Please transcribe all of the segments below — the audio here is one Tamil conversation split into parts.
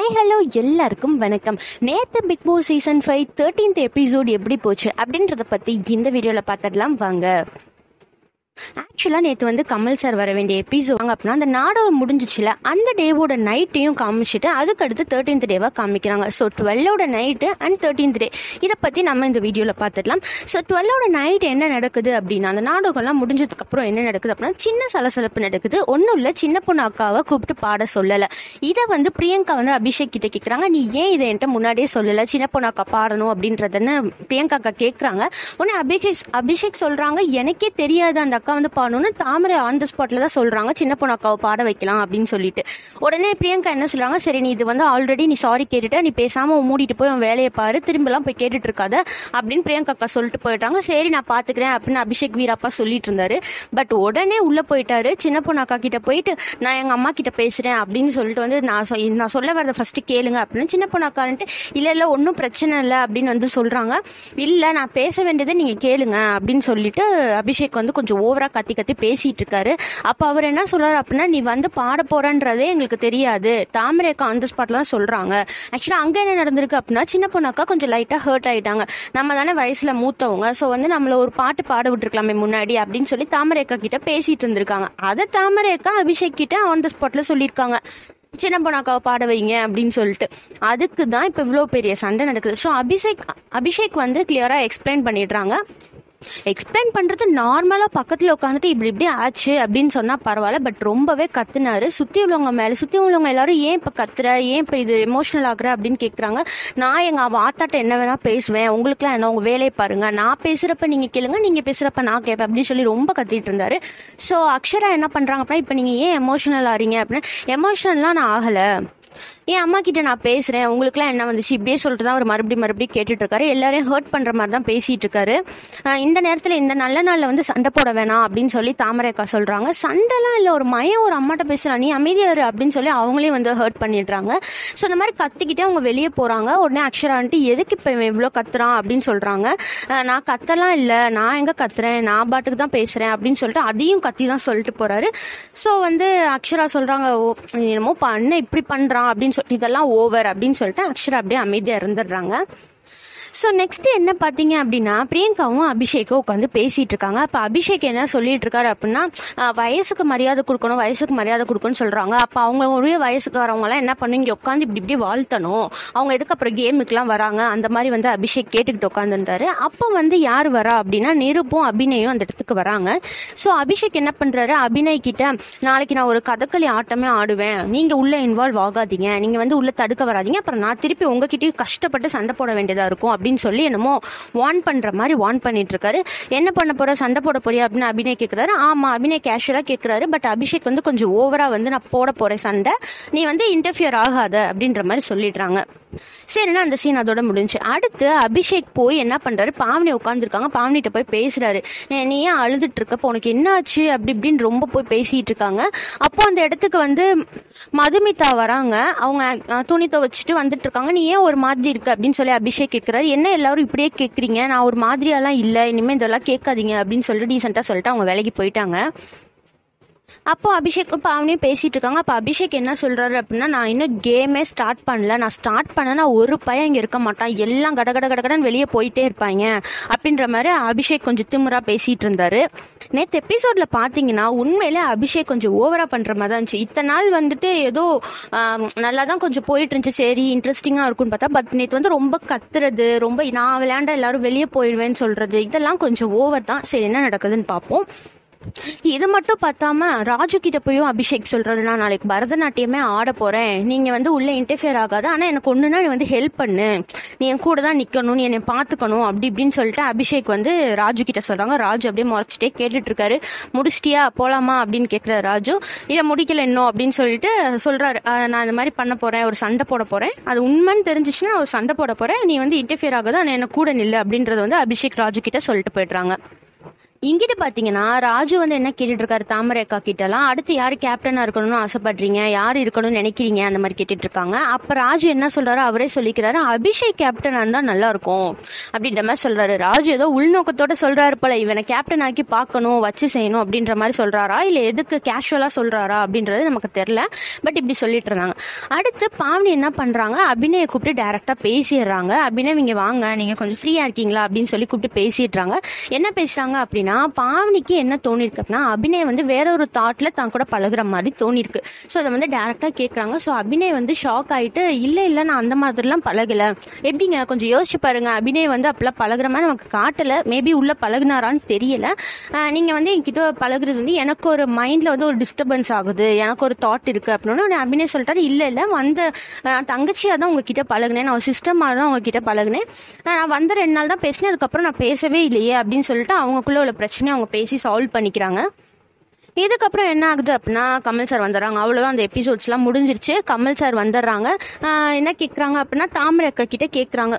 ஹாய் ஹலோ எல்லாருக்கும் வணக்கம் நேற்று Bigg Boss season five thirteenth episode எப்படி போச்சு அப்படின்றத பற்றி இந்த வீடியோவில் பார்த்துடலாம் வாங்க ஆக்சுவலாக நேற்று வந்து கமல் சார் வர வேண்டிய எபிசோட் அப்படின்னா அந்த நாடகம் முடிஞ்சிச்சுல அந்த டேவோட நைட்டையும் காமிச்சிட்டு அதுக்கடுத்து தேர்ட்டீன்த் டேவாக காமிக்கிறாங்க ஸோ டுவெல்லோட நைட்டு அண்ட் தேர்ட்டீன்த் டே இதை பற்றி நம்ம இந்த வீடியோவில் பார்த்துடலாம் ஸோ டுவெல்லோட நைட் என்ன நடக்குது அப்படின்னா அந்த நாடகம்லாம் முடிஞ்சதுக்கப்புறம் என்ன நடக்குது அப்படின்னா சின்ன சலசலப்பு நடக்குது ஒன்றும் இல்லை சின்ன பொண்ணு அக்காவை கூப்பிட்டு பாட சொல்லலை இதை வந்து பிரியங்கா வந்து அபிஷேக் கிட்ட கேட்குறாங்க நீ ஏன் இதை என்கிட்ட முன்னாடியே சொல்லலை சின்ன பொண்ணு அக்கா பாடணும் அப்படின்றதுன்னு பிரியங்கா அக்கா கேட்குறாங்க உடனே அபிஷேக் அபிஷேக் சொல்கிறாங்க எனக்கே தெரியாது அந்த அக்கா வந்து பாடணும்னு தாமரை ஆன் த ஸ்பாட்ல தான் சொல்றாங்க சின்ன பொண்ணு அக்காவை பாட வைக்கலாம் அப்படின்னு சொல்லிட்டு உடனே பிரியங்கா என்ன சொல்றாங்க சரி நீ இது வந்து ஆல்ரெடி நீ சாரி கேட்டுட்ட நீ பேசாம உன் மூடிட்டு போய் உன் வேலையை பாரு திரும்பலாம் போய் கேட்டுட்டு இருக்காத அப்படின்னு பிரியங்கா அக்கா சொல்லிட்டு போயிட்டாங்க சரி நான் பாத்துக்கிறேன் அப்படின்னு அபிஷேக் வீரப்பா சொல்லிட்டு இருந்தாரு பட் உடனே உள்ள போயிட்டாரு சின்ன பொண்ணு அக்கா கிட்ட போயிட்டு நான் எங்க அம்மா கிட்ட பேசுறேன் அப்படின்னு சொல்லிட்டு வந்து நான் சொ- நான் சொல்ல வரத ஃபர்ஸ்ட் கேளுங்க அப்படின்னு சின்ன பொண்ணு அக்கான்ட்டு இல்ல இல்ல ஒன்றும் பிரச்சனை இல்லை அப்படின்னு வந்து சொல்றாங்க இல்ல நான் பேச வேண்டியதை நீங்க கேளுங்க அப்படின்னு சொல்லிட்டு அபிஷேக் வந்து கொஞ்சம் ஓவரா கத்தி கத்தி பேசிட்டு இருக்காரு அப்ப அவர் என்ன சொல்றாரு அப்படின்னா நீ வந்து பாட போறன்றதே எங்களுக்கு தெரியாது தாமரை அக்கா அந்த ஸ்பாட்ல தான் சொல்றாங்க ஆக்சுவலா அங்க என்ன நடந்திருக்கு அப்படின்னா சின்ன பொண்ணு அக்கா கொஞ்சம் லைட்டா ஹர்ட் ஆயிட்டாங்க நம்ம தானே வயசுல மூத்தவங்க ஸோ வந்து நம்மள ஒரு பாட்டு பாட விட்டுருக்கலாமே முன்னாடி அப்படின்னு சொல்லி தாமரை அக்கா கிட்ட பேசிட்டு இருந்திருக்காங்க அதை தாமரை அக்கா அபிஷேக் கிட்ட ஆன் த ஸ்பாட்ல சொல்லியிருக்காங்க சின்ன பொண்ணாக்காவை பாட வைங்க அப்படின்னு சொல்லிட்டு அதுக்கு தான் இப்போ இவ்வளோ பெரிய சண்டை நடக்குது ஸோ அபிஷேக் அபிஷேக் வந்து கிளியராக எக்ஸ்பிளைன் பண்ணிடுறாங்க எக்ஸ்பிளைன் பண்ணுறது நார்மலாக பக்கத்தில் உட்காந்துட்டு இப்படி இப்படி ஆச்சு அப்படின்னு சொன்னால் பரவாயில்ல பட் ரொம்பவே கத்துனாரு சுற்றி உள்ளவங்க மேலே சுற்றி உள்ளவங்க எல்லாரும் ஏன் இப்போ கத்துற ஏன் இப்போ இது எமோஷனல் ஆகுற அப்படின்னு கேட்குறாங்க நான் எங்கள் ஆத்தாட்ட என்ன வேணால் பேசுவேன் உங்களுக்குலாம் என்ன உங்கள் வேலையை பாருங்க நான் பேசுகிறப்ப நீங்கள் கேளுங்க நீங்கள் பேசுகிறப்ப நான் கேட்பேன் அப்படின்னு சொல்லி ரொம்ப கத்திட்டு இருந்தாரு ஸோ அக்ஷரா என்ன பண்ணுறாங்க அப்படின்னா இப்போ நீங்கள் ஏன் எமோஷனல் ஆறீங்க அப்படின்னா எமோஷனல்லாம் நான் ஆகலை என் அம்மா கிட்ட நான் பேசுறேன் உங்களுக்குலாம் என்ன வந்துச்சு இப்படியே சொல்லிட்டு தான் அவர் மறுபடியும் மறுபடியும் கேட்டுட்டு இருக்காரு எல்லாரையும் ஹர்ட் பண்ற மாதிரி தான் பேசிட்டு இருக்காரு அஹ் இந்த நேரத்துல இந்த நல்ல நாள்ல வந்து சண்டை போட வேணாம் அப்படின்னு சொல்லி தாமரை அக்கா சொல்றாங்க சண்டைலாம் இல்ல ஒரு மயம் ஒரு அம்மாட்ட பேசலாம் நீ அமைதியா இரு அப்படின்னு சொல்லி அவங்களே வந்து ஹர்ட் பண்ணிடுறாங்க ஸோ இந்த மாதிரி கத்திக்கிட்டே அவங்க வெளியே போறாங்க உடனே அக்ஷரா வந்துட்டு எதுக்கு இப்போ இவன் இவ்வளோ கத்துறான் அப்படின்னு சொல்றாங்க அஹ் நான் கத்தலாம் இல்லை நான் எங்க கத்துறேன் நான் பாட்டுக்கு தான் பேசுறேன் அப்படின்னு சொல்லிட்டு அதையும் கத்தி தான் சொல்லிட்டு போறாரு ஸோ வந்து அக்ஷரா சொல்றாங்க ஓ நீ என்னமோ பண்ண இப்படி பண்றான் அப்படின்னு சொல்லி இதெல்லாம் ஓவர் அப்படின்னு சொல்லிட்டு அக்ஷரா அப்படியே அமைதியா இருந்துடுறாங்க ஸோ நெக்ஸ்ட் என்ன பார்த்தீங்க அப்படின்னா பிரியங்காவும் அபிஷேக்கும் உட்காந்து பேசிட்டு இருக்காங்க அப்போ அபிஷேக் என்ன சொல்லிட்டு இருக்காரு அப்படின்னா ஆஹ், வயசுக்கு மரியாதை கொடுக்கணும் வயசுக்கு மரியாதை கொடுக்கணும்னு சொல்றாங்க அப்போ அவங்களுடைய வயசுக்காரவங்கலாம் என்ன பண்ணு இங்கே உட்காந்து இப்படி இப்படி வாழ்த்தணும் அவங்க எதுக்கு அப்புறம் கேமுக்குலாம் வராங்க அந்த மாதிரி வந்து அபிஷேக் கேட்டுக்கிட்டு உட்காந்துருந்தாரு அப்போ வந்து யார் வரா அப்படின்னா நிருப்பும் அபிநயும் அந்த இடத்துக்கு வராங்க ஸோ அபிஷேக் என்ன பண்றாரு அபிநய் கிட்ட நாளைக்கு நான் ஒரு கதகளி ஆட்டமே ஆடுவேன் நீங்க உள்ள இன்வால்வ் ஆகாதீங்க நீங்க வந்து உள்ள தடுக்க வராதீங்க அப்புறம் நான் திருப்பி உங்ககிட்டயும் கஷ்டப்பட்டு சண்டை போட வேண்டியதா இருக்கும் அப்படின்னு சொல்லி என்னமோ வார்ன் பண்ற மாதிரி வார்ன் பண்ணிட்டு இருக்காரு என்ன பண்ண போற சண்டை போட போறியா அப்படின்னு அபிநய் கேட்கிறாரு ஆமா அபிநய் கேஷுவலா கேட்கிறாரு பட் அபிஷேக் வந்து கொஞ்சம் ஓவரா வந்து நான் போட போறேன் சண்டை நீ வந்து இன்டர்ஃபியர் ஆகாத அப்படின்ற மாதிரி சொல்லிடுறாங்க சரின்னா அந்த சீன் அதோட முடிஞ்சு அடுத்து அபிஷேக் போய் என்ன பண்றாரு பாவனி உட்காந்துருக்காங்க பாவனிட்ட போய் பேசுறாரு "ஏ, நீ ஏன் அழுதுட்டு இருக்க இப்போ உனக்கு என்ன ஆச்சு அப்படி இப்படின்னு ரொம்ப போய் பேசிட்டு இருக்காங்க அப்போ அந்த இடத்துக்கு வந்து மதுமிதா வராங்க அவங்க அஹ், துணி துவச்சிட்டு வந்துட்டு இருக்காங்க நீ ஏன் ஒரு மாதிரி இருக்கு அப்படின்னு சொல்லி அபிஷேக் கேட்கிறாரு என்ன எல்லாரும் இப்படியே கேட்குறீங்க நான் ஒரு மாதிரியெல்லாம் இல்லை இனிமேல் இதெல்லாம் கேட்காதீங்க அப்படின்னு சொல்லிட்டு டீசெண்டாக சொல்லிட்டு அவங்க வேலைக்கு போயிட்டாங்க அப்போ அபிஷேக் இப்போ அவனையும் பேசிட்டு இருக்காங்க அப்போ அபிஷேக் என்ன சொல்றாரு அப்படின்னா நான் இன்னும் கேமே ஸ்டார்ட் பண்ணல நான் ஸ்டார்ட் பண்ணனா ஒரு பையன் இங்கே இருக்க மாட்டான் எல்லாம் கட கட கடகடன்னு வெளியே போயிட்டே இருப்பாங்க அப்படின்ற மாதிரி அபிஷேக் கொஞ்சம் திமிரா பேசிட்டு இருந்தாரு நேற்று எபிசோட்ல பார்த்தீங்கன்னா உண்மையிலே அபிஷேக் கொஞ்சம் ஓவரா பண்ற மாதிரி தான் இருந்துச்சு இத்தனை நாள் வந்துட்டு ஏதோ ஆம், நல்லா தான் கொஞ்சம் போயிட்டு இருந்துச்சு சரி இன்ட்ரெஸ்டிங்காக இருக்கும்னு பார்த்தா பட் நேற்று வந்து ரொம்ப கத்துறது ரொம்ப நான் விளையாண்டா எல்லாரும் வெளியே போயிடுவேன்னு சொல்றது இதெல்லாம் கொஞ்சம் ஓவர் தான் சரி என்ன நடக்குதுன்னு பார்ப்போம் இது மட்டும் பார்த்தாம ராஜு கிட்ட போயும் அபிஷேக் சொல்றாரு நான் நாளைக்கு பரதநாட்டியமே ஆட போறேன் நீங்க வந்து உள்ள இன்டர்ஃபியர் ஆகாது ஆனா எனக்கு ஒண்ணுனா நீ வந்து ஹெல்ப் பண்ணு நீ என் கூட தான் நிக்கணும் நீ என்னை பாத்துக்கணும் அப்படி இப்படின்னு சொல்லிட்டு அபிஷேக் வந்து ராஜு கிட்ட சொல்றாங்க ராஜு அப்படியே முறைச்சிட்டே கேட்டுட்டு இருக்காரு முடிச்சிட்டியா போலாமா அப்படின்னு கேக்குறாரு ராஜு இதை முடிக்கல இன்னும் அப்படின்னு சொல்லிட்டு சொல்றாரு "ஆஹ், நான் இந்த மாதிரி பண்ண போறேன் ஒரு சண்டை போட போறேன் அது உண்மைன்னு தெரிஞ்சிச்சுன்னா ஒரு சண்டை போட போறேன் நீ வந்து இன்டர்ஃபியர் ஆகாது ஆனா என்ன கூட நில்லு அப்படின்றத வந்து அபிஷேக் ராஜு கிட்ட சொல்லிட்டு போயிடுறாங்க இங்கிட்டு பார்த்தீங்கன்னா ராஜு வந்து என்ன கேட்டுட்டு இருக்காரு தாமரை அக்கா கிட்டலாம் அடுத்து யார் கேப்டனாக இருக்கணும்னு ஆசைப்படுறீங்க யார் இருக்கணும்னு நினைக்கிறீங்க அந்த மாதிரி கேட்டுட்டு இருக்காங்க அப்போ ராஜு என்ன சொல்றாரு அவரே சொல்லிக்கிறாரு அபிஷேக் கேப்டனாக இருந்தால் நல்லா இருக்கும் அப்படின்ற மாதிரி சொல்றாரு ராஜு ஏதோ உள்நோக்கத்தோட சொல்றாரு போல இவனை கேப்டன் ஆக்கி பார்க்கணும் வச்சு செய்யணும் அப்படின்ற மாதிரி சொல்றாரா இல்லை எதுக்கு கேஷுவலாக சொல்றாரா அப்படின்றது நமக்கு தெரில பட் இப்படி சொல்லிட்டு இருந்தாங்க அடுத்து பாவனி என்ன பண்றாங்க அபிநயை கூப்பிட்டு டைரக்டா பேசிடுறாங்க அபிநய் இங்க வாங்க நீங்க கொஞ்சம் ஃப்ரீயா இருக்கீங்களா அப்படின்னு சொல்லி கூப்பிட்டு பேசிடுறாங்க என்ன பேசுறாங்க அப்படின்னா பாவனிக்கு என்ன தோணிருக்கு அப்படின்னா அபிநய் வந்து வேற ஒரு தாட்ல தான் கூட பழகுற மாதிரி தோணிருக்கு ஸோ அதை வந்து டேரக்டா கேட்குறாங்க ஸோ அபிநய் வந்து ஷாக் ஆயிட்டு இல்லை இல்லை நான் அந்த மாதிரிலாம் பழகல எப்படிங்க கொஞ்சம் யோசிச்சு பாருங்க அபிநய் வந்து அப்பெல்லாம் பழகுற மாதிரி நமக்கு காட்டல மேபி உள்ள பழகுனாரான்னு தெரியல ஆஹ் நீங்க வந்து என்கிட்ட பழகுறது வந்து எனக்கு ஒரு மைண்ட்ல வந்து ஒரு டிஸ்டர்பன்ஸ் ஆகுது எனக்கு ஒரு தாட் இருக்கு அப்படின்னு உடனே அபிநய் சொல்லிட்டாரு இல்லை இல்லை வந்த ஆஹ் தங்கச்சியா தான் உங்ககிட்ட பழகுனேன் நான் சிஸ்டமாக தான் உங்ககிட்ட பழகுனேன் நான் வந்த ரெண்டு நாள் தான் பேசினேன் அதுக்கப்புறம் நான் பேசவே இல்லையே அப்படின்னு சொல்லிட்டு அவங்களுக்குள்ள உள்ள பிரச்சனையை அவங்க பேசி சால்வ் பண்ணிக்கிறாங்க இதுக்கப்புறம் என்ன ஆகுது அப்படின்னா கமல் சார் வந்துடுறாங்க அவ்வளோதான் அந்த எபிசோட்ஸ்லாம் முடிஞ்சிருச்சு கமல் சார் வந்துடுறாங்க ஆஹ் என்ன கேட்குறாங்க அப்படின்னா தாமரை அக்கா கிட்ட கேட்குறாங்க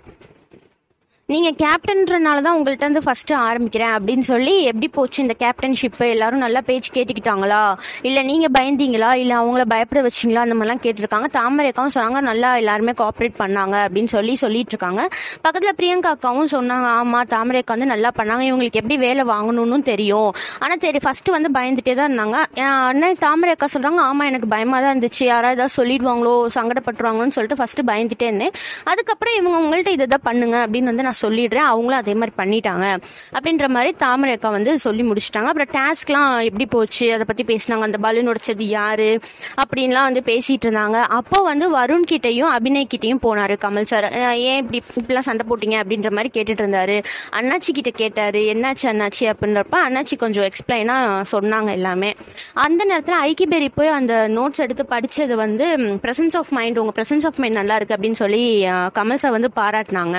நீங்கள் கேப்டன்றனால தான் உங்கள்கிட்ட இருந்து ஃபஸ்ட்டு ஆரம்பிக்கிறேன் அப்படின்னு சொல்லி எப்படி போச்சு இந்த கேப்டன்ஷிப்பு எல்லாரும் நல்லா பேச்சு கேட்டுக்கிட்டாங்களா இல்லை நீங்கள் பயந்தீங்களா இல்லை அவங்கள பயப்பட வச்சிங்களா அந்த மாதிரிலாம் கேட்டிருக்காங்க தாமரை அக்காவும் சொன்னாங்க நல்லா எல்லாருமே கோஆப்ரேட் பண்ணாங்க அப்படின்னு சொல்லி சொல்லிட்டு இருக்காங்க பக்கத்தில் பிரியங்கா அக்காவும் சொன்னாங்க ஆமாம் தாமரை அக்கா வந்து நல்லா பண்ணாங்க இவங்களுக்கு எப்படி வேலை வாங்கணும்னு தெரியும் ஆனால் சரி ஃபஸ்ட்டு வந்து பயந்துட்டே தான் இருந்தாங்க அஹ் அண்ணன் தாமரை அக்கா சொல்கிறாங்க ஆமாம் எனக்கு பயமாக தான் இருந்துச்சு யாராவது ஏதாவது சொல்லிடுவாங்களோ சங்கடப்பட்டுருவாங்களோன்னு சொல்லிட்டு ஃபஸ்ட்டு பயந்துட்டே இருந்தேன் அதுக்கப்புறம் இவங்க உங்கள்கிட்ட இதை தான் பண்ணுங்க அப்படின்னு வந்து நான் சொல்லிடுறேன் அவங்களும் அதே மாதிரி பண்ணிட்டாங்க அப்படின்ற மாதிரி தாமரை அக்கா வந்து சொல்லி முடிச்சிட்டாங்க அப்புறம் டாஸ்க்லாம் எப்படி போச்சு அதை பற்றி பேசினாங்க அந்த பலூன் உடைச்சது யாரு அப்படின்லாம் வந்து பேசிட்டு இருந்தாங்க அப்போ வந்து வருண் கிட்டேயும் அபிநய் கிட்டேயும் போனாரு கமல் சார் அஹ் ஏன் இப்படி இப்படிலாம் சண்டை போட்டீங்க அப்படின்ற மாதிரி கேட்டுட்டு இருந்தாரு அண்ணாச்சி கிட்ட கேட்டாரு என்னாச்சு அண்ணாச்சி அப்படின்றப்ப அண்ணாச்சி கொஞ்சம் எக்ஸ்பிளைனாக சொன்னாங்க எல்லாமே அந்த நேரத்தில் ஐக்கிபேரி போய் அந்த நோட்ஸ் எடுத்து படிச்சது வந்து ப்ரெசன்ஸ் ஆஃப் மைண்ட் உங்கள் ப்ரெசன்ஸ் ஆஃப் மைண்ட் நல்லா இருக்கு அப்படின்னு சொல்லி அஹ், கமல் சார் வந்து பாராட்டினாங்க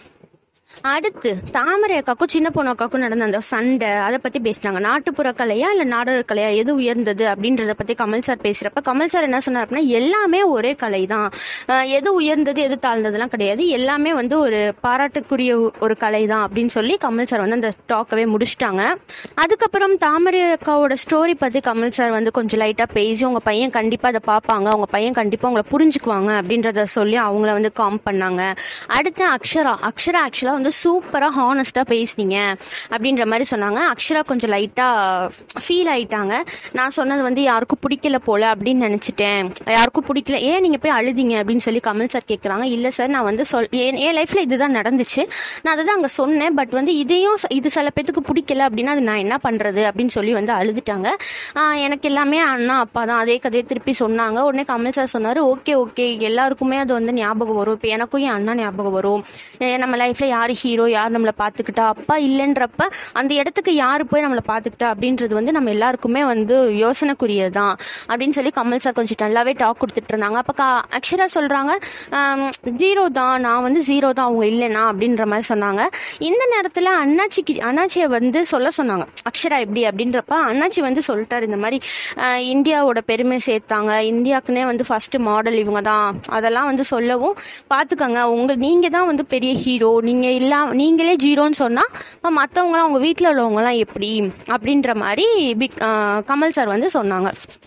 அடுத்து தாமரை அக்காக்கும் சின்ன பொண்ணு அக்காக்கும் நடந்த அந்த சண்டை அதை பத்தி பேசினாங்க நாட்டுப்புற கலையா இல்ல நாடக கலையா எது உயர்ந்தது அப்படின்றத பத்தி கமல் சார் பேசுறப்ப கமல் சார் என்ன சொன்னார் அப்படின்னா எல்லாமே ஒரே கலை தான் அஹ் எது உயர்ந்தது எது தாழ்ந்ததுலாம் கிடையாது எல்லாமே வந்து ஒரு பாராட்டுக்குரிய ஒரு கலை தான் அப்படின்னு சொல்லி கமல் சார் வந்து அந்த டாக்கவே முடிச்சிட்டாங்க அதுக்கப்புறம் தாமரை அக்காவோட ஸ்டோரி பத்தி கமல் சார் வந்து கொஞ்சம் லைட்டா பேசி உங்க பையன் கண்டிப்பா அதை பார்ப்பாங்க உங்க பையன் கண்டிப்பா உங்களை புரிஞ்சுக்குவாங்க அப்படின்றத சொல்லி அவங்கள வந்து காம் பண்ணாங்க அடுத்து அக்ஷரா அக்ஷரா ஆக்சுவலாக வந்து சூப்பராக ஹானஸ்ட்டாக பேசுனீங்க அப்படின்ற மாதிரி சொன்னாங்க அக்ஷரா கொஞ்சம் லைட்டாக ஃபீல் ஆயிட்டாங்க நான் சொன்னது வந்து யாருக்கும் பிடிக்கல போல அப்படின்னு நினச்சிட்டேன் யாருக்கும் பிடிக்கல ஏன் நீங்கள் போய் அழுதிங்க அப்படின்னு சொல்லி கமல் சார் கேட்குறாங்க இல்லை சார் நான் வந்து சொல் என் என் லைஃப்பில் இதுதான் நடந்துச்சு நான் அதை தான் அங்கே சொன்னேன் பட் வந்து இதையும் ச- இது சில பேத்துக்கு பிடிக்கல அப்படின்னா அது நான் என்ன பண்ணுறது அப்படின்னு சொல்லி வந்து அழுதுட்டாங்க ஆஹ் எனக்கு எல்லாமே அண்ணா அப்பா தான் அதே கதையை திருப்பி சொன்னாங்க உடனே கமல் சார் சொன்னார் ஓகே ஓகே எல்லாருக்குமே அது வந்து ஞாபகம் வரும் இப்போ எனக்கும் என் அண்ணா ஞாபகம் வரும் அஹ் நம்ம லைஃப்ல யார் ஹீரோ யார் நம்மளை பார்த்துக்கிட்டா அப்பா இல்லைன்றப்ப அந்த இடத்துக்கு யார் போய் நம்மளை பார்த்துக்கிட்டா அப்படின்றது வந்து நம்ம எல்லாருக்குமே வந்து யோசனைக்குரியது தான் அப்படின்னு சொல்லி கமல் சார் கொஞ்சம் நல்லாவே டாக் கொடுத்துட்டு இருந்தாங்க அப்போ கா அக்ஷரா சொல்றாங்க ஜீரோ தான் நான் வந்து ஜீரோ தான் அவங்க இல்லைனா அப்படின்ற மாதிரி சொன்னாங்க இந்த நேரத்தில் அண்ணாச்சிக்கு அண்ணாச்சியை வந்து சொல்ல சொன்னாங்க அக்ஷரா எப்படி அப்படின்றப்ப அண்ணாச்சி வந்து சொல்லிட்டாரு இந்த மாதிரி அஹ், இந்தியாவோட பெருமை சேர்த்தாங்க இந்தியாவுக்குனே வந்து ஃபர்ஸ்ட் மாடல் இவங்க தான் அதெல்லாம் வந்து சொல்லவும் பார்த்துக்கோங்க உங்க நீங்க தான் வந்து பெரிய ஹீரோ நீங்க இல்லா நீங்களே ஜீரோன்னு சொன்னா மற்றவங்களாம் உங்க வீட்டில் உள்ளவங்கலாம் எப்படி அப்படின்ற மாதிரி பிக் அஹ், கமல் சார் வந்து சொன்னாங்க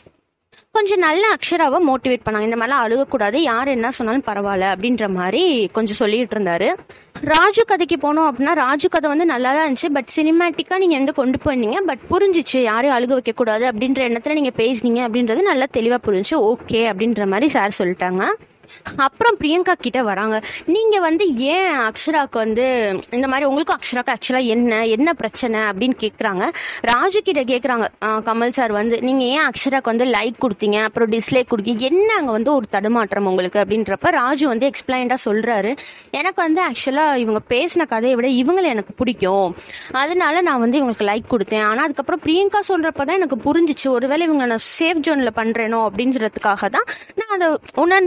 கொஞ்சம் நல்ல அக்ஷராவை மோட்டிவேட் பண்ணாங்க இந்த மாதிரிலாம் அழுகக்கூடாது யார் என்ன சொன்னாலும் பரவாயில்ல அப்படின்ற மாதிரி கொஞ்சம் சொல்லிட்டு இருந்தாரு ராஜு கதைக்கு போனோம் அப்படின்னா ராஜு கதை வந்து நல்லா தான் இருந்துச்சு பட் சினிமேட்டிக்காக நீங்கள் வந்து கொண்டு போயிருந்தீங்க பட் புரிஞ்சிச்சு யாரையும் அழுக வைக்கக்கூடாது அப்படின்ற எண்ணத்தில் நீங்கள் பேசுனீங்க அப்படின்றது நல்லா தெளிவாக புரிஞ்சுச்சு ஓகே அப்படின்ற மாதிரி சார் சொல்லிட்டாங்க அப்புறம் பிரியங்கா கிட்ட வராங்க நீங்க வந்து ஏன் அக்ஷராக்கு வந்து இந்த மாதிரி உங்களுக்கும் அக்ஷராக்கு ஆக்சுவலா என்ன என்ன பிரச்சனை அப்படின்னு கேக்குறாங்க ராஜு கிட்ட கேக்குறாங்க "ஆ, கமல் சார் வந்து நீங்க ஏன் அக்ஷராக்கு வந்து லைக் கொடுத்தீங்க அப்புறம் டிஸ்லைக் கொடுத்தீங்க என்ன அங்க வந்து ஒரு தடுமாற்றம் உங்களுக்கு அப்படின்றப்ப ராஜு வந்து எக்ஸ்பிளைண்டா சொல்றாரு எனக்கு வந்து ஆக்சுவலா இவங்க பேசின கதையை விட இவங்களை எனக்கு பிடிக்கும் அதனால நான் வந்து இவங்களுக்கு லைக் கொடுத்தேன் ஆனா அதுக்கப்புறம் பிரியங்கா சொல்றப்பதான் எனக்கு புரிஞ்சிச்சு ஒருவேளை இவங்க நான் சேஃப் ஜோன்ல பண்றேனோ அப்படின்றதுக்காக தான் நான் அதை உணர்ந்து பிரியங்கா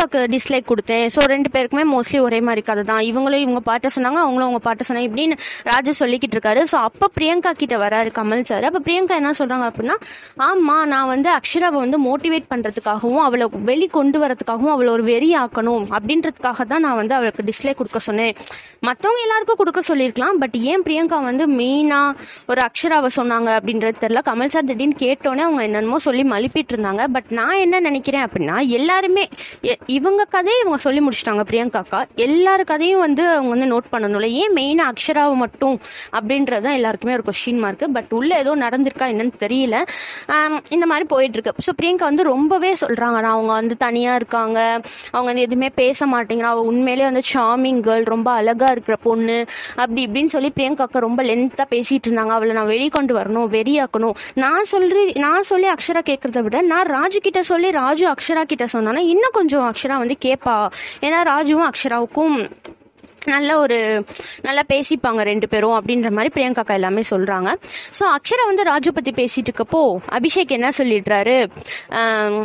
பிரியங்காக்கு டிஸ்லைக் கொடுத்தேன் ஸோ ரெண்டு பேருக்குமே மோஸ்ட்லி ஒரே மாதிரி கதை தான் இவங்களும் இவங்க பாட்டை சொன்னாங்க அவங்களும் அவங்க பாட்டை சொன்னாங்க இப்படின்னு ராஜு சொல்லிக்கிட்டு இருக்காரு ஸோ அப்போ பிரியங்கா கிட்ட வராரு கமல் சார் அப்போ பிரியங்கா என்ன சொல்றாங்க அப்படின்னா ஆமா நான் வந்து அக்ஷராவை வந்து மோட்டிவேட் பண்றதுக்காகவும் அவளை வெளி கொண்டு வரதுக்காகவும் அவளை ஒரு வெறி ஆக்கணும் அப்படின்றதுக்காக தான் நான் வந்து அவளுக்கு டிஸ்லைக் கொடுக்க சொன்னேன் மற்றவங்க எல்லாருக்கும் கொடுக்க சொல்லியிருக்கலாம் பட் ஏன் பிரியங்கா வந்து மெயினாக ஒரு அக்ஷராவை சொன்னாங்க அப்படின்றது தெரியல கமல் சார் திடீர்னு கேட்டோன்னே அவங்க என்னென்னமோ சொல்லி மலிப்பிட்டு இருந்தாங்க பட் நான் என்ன நினைக்கிறேன் அப்படின்னா எல்லாருமே எ- இவங்க கதையை இவங்க சொல்லி முடிச்சிட்டாங்க பிரியங்காக்கா எல்லார் கதையும் வந்து அவங்க வந்து நோட் பண்ணணும்ல ஏன் மெயினாக அக்ஷராவை மட்டும் அப்படின்றது தான் எல்லாருக்குமே ஒரு கொஸ்டின் மார்க் பட் உள்ள ஏதோ நடந்திருக்கா என்னன்னு தெரியல ஆம், இந்த மாதிரி போயிட்டு இருக்கு ஸோ பிரியங்கா வந்து ரொம்பவே சொல்றாங்க நான் அவங்க வந்து தனியா இருக்காங்க அவங்க வந்து எதுவுமே பேச மாட்டேங்கிறா அவ உண்மையிலேயே வந்து சாமிங் கேர்ள் ரொம்ப அழகா இருக்கிற பொண்ணு அப்படி இப்படின்னு சொல்லி பிரியங்காக்கா ரொம்ப லென்த்தா பேசிட்டு இருந்தாங்க அவளை நான் வெளிக்கொண்டு வரணும் வெறியாக்கணும் நான் சொல்றி நான் சொல்லி அக்ஷரா கேட்கறத விட நான் ராஜு கிட்ட சொல்லி ராஜு அக்ஷரா கிட்ட சொன்னானா இன்னும் கொஞ்சம் அக்ஷரா வந்து கேட்பா ஏன்னா ராஜுவும் அக்ஷராவுக்கும் நல்ல ஒரு நல்லா பேசிப்பாங்க ரெண்டு பேரும் அப்படின்ற மாதிரி பிரியங்காக்கா எல்லாமே சொல்றாங்க ஸோ அக்ஷரா வந்து ராஜு பத்தி பேசிட்டு இருக்கப்போ அபிஷேக் என்ன சொல்லிடுறாரு ஆம்,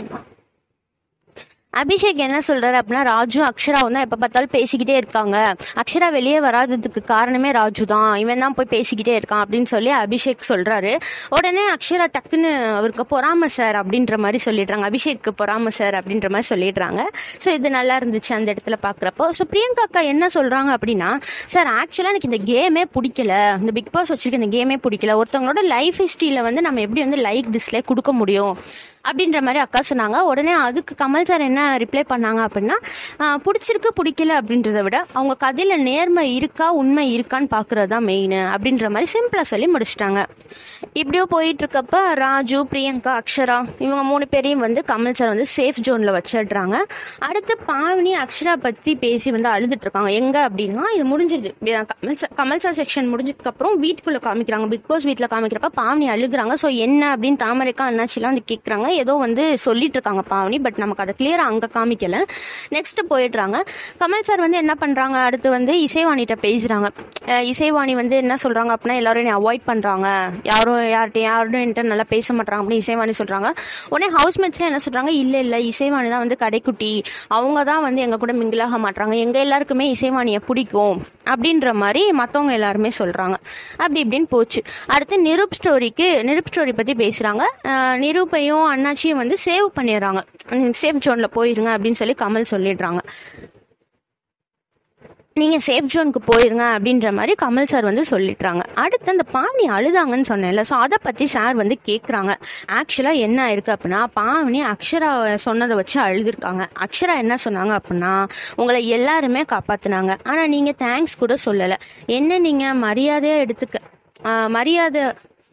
அபிஷேக் என்ன சொல்றாரு அப்படின்னா ராஜு அக்ஷராவும் தான் எப்ப பார்த்தாலும் பேசிக்கிட்டே இருக்காங்க அக்ஷரா வெளியே வராததுக்கு காரணமே ராஜு தான் இவன் தான் போய் பேசிக்கிட்டே இருக்கான் அப்படின்னு சொல்லி அபிஷேக் சொல்றாரு உடனே அக்ஷரா டக்குன்னு அவருக்கு பொறாம சார் அப்படின்ற மாதிரி சொல்லிடுறாங்க அபிஷேக்கு பொறாம சார் அப்படின்ற மாதிரி சொல்லிடுறாங்க ஸோ இது நல்லா இருந்துச்சு அந்த இடத்துல பாக்குறப்போ ஸோ பிரியங்கா அக்கா என்ன சொல்றாங்க அப்படின்னா சார் ஆக்சுவலா எனக்கு இந்த கேமே பிடிக்கல இந்த பிக் பாஸ் வச்சிருக்க இந்த கேமே பிடிக்கல ஒருத்தவங்களோட லைஃப் ஹிஸ்டரியில வந்து நம்ம எப்படி வந்து லைக் டிஸ்லைக் கொடுக்க முடியும் அப்படின்ற மாதிரி அக்கா சொன்னாங்க உடனே அதுக்கு கமல் சார் என்ன ரிப்ளை பண்ணாங்க அப்படின்னா ஆஹ், பிடிச்சிருக்கு பிடிக்கல அப்படின்றத விட அவங்க கதையில நேர்மை இருக்கா உண்மை இருக்கான்னு பாக்குறது தான் மெயின் அப்படின்ற மாதிரி சிம்பிளா சொல்லி முடிச்சிட்டாங்க இப்படியோ போயிட்டு இருக்கப்ப ராஜு பிரியங்கா அக்ஷரா இவங்க மூணு பேரையும் வந்து கமல் சார் வந்து சேஃப் ஜோன்ல வச்சிடுறாங்க அடுத்து பாவனி அக்ஷரா பத்தி பேசி வந்து அழுதுட்டு இருக்காங்க எங்க அப்படின்னா இது முடிஞ்சிருது Kamal sir Kamal sir section முடிஞ்சதுக்கு அப்புறம் வீட்டுக்குள்ள காமிக்கிறாங்க பிக் பாஸ் வீட்டுல காமிக்கிறப்ப பாவனி அழுகுறாங்க ஸோ என்ன அப்படின்னு தாமரைக்கா அண்ணாச்சிலாம் வந்து கேட்குறாங்க ஏதோ வந்து சொல்லிட்டு இருக்காங்க பாவனி பட் நமக்கு அதை கிளியரா அங்க காமிக்கல நெக்ஸ்ட் போயிடுறாங்க கமல் சார் வந்து என்ன பண்றாங்க அடுத்து வந்து இசைவாணிகிட்ட பேசுறாங்க அஹ் இசைவாணி வந்து என்ன சொல்றாங்க அப்படின்னா எல்லாரும் என்னை அவாய்ட் பண்றாங்க யாரும் யார்கிட்ட யாரும் என்கிட்ட நல்லா பேச மாட்டாங்க அப்படின்னு இசைவாணி சொல்றாங்க உடனே ஹவுஸ்மேட்ஸ்ல என்ன சொல்றாங்க இல்ல இல்ல இசைவாணி தான் வந்து கடைக்குட்டி அவங்க தான் வந்து எங்க கூட மிங்கிளாக மாட்டாங்க எங்க எல்லாருக்குமே இசைவாணியை பிடிக்கும் அப்படின்ற மாதிரி மத்தவங்க எல்லாருமே சொல்றாங்க அப்படி இப்படின்னு போச்சு அடுத்து நிரூப் ஸ்டோரிக்கு நிரூப் ஸ்டோரி பத்தி பேசுறாங்க அஹ் நிரூப்பையும் அண்ணாச்சியும் வந்து சேவ் பண்ணிடுறாங்க சேஃப் ஜோன்ல போயிருங்க அப்படின்னு சொல்லி கமல் சொல்லிடுறாங்க நீங்க சேஃப் ஜோனுக்கு போயிருங்க அப்படின்ற மாதிரி கமல் சார் வந்து சொல்லிடுறாங்க அடுத்து அந்த பாவனி அழுதாங்கன்னு சொன்னேன்ல ஸோ அதை பத்தி சார் வந்து கேட்குறாங்க ஆக்சுவலா என்ன ஆயிருக்கு அப்படின்னா பாவனி அக்ஷரா சொன்னதை வச்சு அழுதுருக்காங்க அக்ஷரா என்ன சொன்னாங்க அப்படின்னா உங்களை எல்லாருமே காப்பாத்துனாங்க ஆனா நீங்க தேங்க்ஸ் கூட சொல்லல என்ன நீங்க மரியாதையா எடுத்துக்க ஆஹ் மரியாதை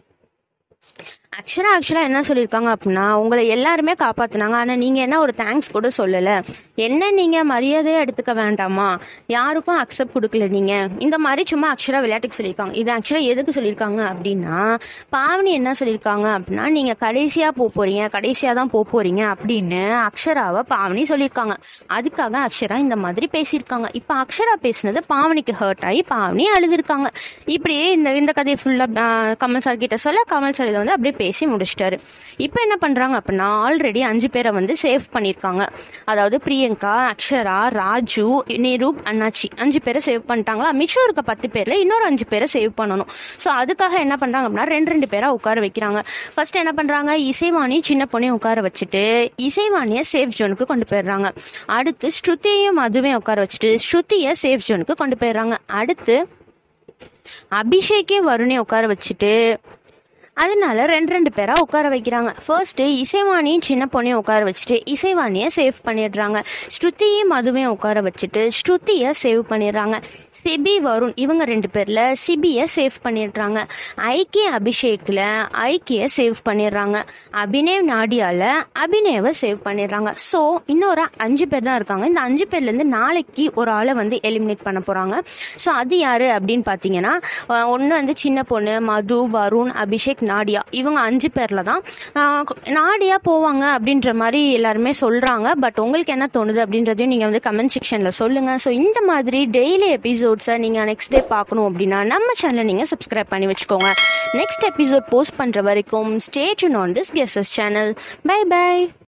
அக்ஷரா ஆக்சுவலா என்ன சொல்லியிருக்காங்க அப்படின்னா உங்களை எல்லாருமே காப்பாத்துனாங்க ஆனா நீங்க என்ன ஒரு தேங்க்ஸ் கூட சொல்லல என்ன நீங்க மரியாதையா எடுத்துக்க வேண்டாமா யாருக்கும் அக்செப்ட் கொடுக்கல நீங்க இந்த மாதிரி சும்மா அக்ஷரா விளையாட்டுக்கு சொல்லியிருக்காங்க இது ஆக்சுவலா எதுக்கு சொல்லியிருக்காங்க அப்படின்னா பாவனி என்ன சொல்லியிருக்காங்க அப்படின்னா நீங்க கடைசியா போக போறீங்க கடைசியா தான் போக போறீங்க அப்படின்னு அக்ஷராவை பாவனி சொல்லியிருக்காங்க அதுக்காக அக்ஷரா இந்த மாதிரி பேசியிருக்காங்க இப்ப அக்ஷரா பேசுனது பாவனிக்கு ஹர்ட் ஆகி பாவனி அழுதுருக்காங்க இப்படியே இந்த இந்த கதையை ஃபுல்லா கமல் சார் கிட்ட சொல்ல கமல் சார் இதை வந்து அப்படியே பேசி முடிச்சிட்டாரு இப்போ என்ன பண்றாங்க அப்படின்னா ஆல்ரெடி அஞ்சு பேரை வந்து சேவ் பண்ணியிருக்காங்க அதாவது பிரியங்கா அக்ஷரா ராஜு நிரூப் அண்ணாச்சி அஞ்சு பேரை சேவ் பண்ணிட்டாங்களா மிச்சம் இருக்க பத்து பேர்ல இன்னொரு அஞ்சு பேரை சேவ் பண்ணணும் ஸோ அதுக்காக என்ன பண்றாங்க அப்படின்னா ரெண்டு ரெண்டு பேரை உட்கார வைக்கிறாங்க ஃபர்ஸ்ட் என்ன பண்றாங்க இசைவாணி சின்ன பொண்ணையும் உட்கார வச்சுட்டு இசைவாணியை சேஃப் ஜோனுக்கு கொண்டு போயிடுறாங்க அடுத்து ஸ்ருதியையும் அதுவே உட்கார வச்சுட்டு ஸ்ருதியை சேஃப் ஜோனுக்கு கொண்டு போயிடுறாங்க அடுத்து அபிஷேக்கையும் வருணையும் உட்கார வச்சுட்டு அதனால ரெண்டு ரெண்டு பேரா உட்கார வைக்கிறாங்க ஃபர்ஸ்ட் இசைவாணியும் சின்ன பொண்ணையும் உட்கார வச்சுட்டு இசைவாணியை சேவ் பண்ணிடுறாங்க ஸ்ருதியும் மதுவையும் உட்கார வச்சுட்டு ஸ்ருதியை சேவ் பண்ணிடுறாங்க சிபி வருண் இவங்க ரெண்டு பேர்ல சிபியை சேவ் பண்ணிடுறாங்க ஐக்கிய அபிஷேக்ல ஐக்கிய சேவ் பண்ணிடுறாங்க அபிநேவ் நாடியால அபிநேவை சேவ் பண்ணிடுறாங்க ஸோ இன்னொரு அஞ்சு பேர் தான் இருக்காங்க இந்த அஞ்சு பேர்ல இருந்து நாளைக்கு ஒரு ஆளை வந்து எலிமினேட் பண்ண போறாங்க ஸோ அது யாரு அப்படின்னு பார்த்தீங்கன்னா ஒன்று வந்து சின்ன பொண்ணு மது வருண் அபிஷேக் நாடியா இவங்க அஞ்சு பேர்ல தான் ஆஹ் நாடியா போவாங்க அப்படின்ற மாதிரி எல்லாருமே சொல்றாங்க பட் உங்களுக்கு என்ன தோணுது அப்படின்றதையும் நீங்க வந்து கமெண்ட் செக்ஷன்ல சொல்லுங்க ஸோ இந்த மாதிரி டெய்லி எபிசோட்ஸை நீங்க நெக்ஸ்ட் டே பார்க்கணும் அப்படின்னா நம்ம சேனலை நீங்க சப்ஸ்கிரைப் பண்ணி வச்சுக்கோங்க நெக்ஸ்ட் எபிசோட் போஸ்ட் பண்ற வரைக்கும் state on this guesses channel bye by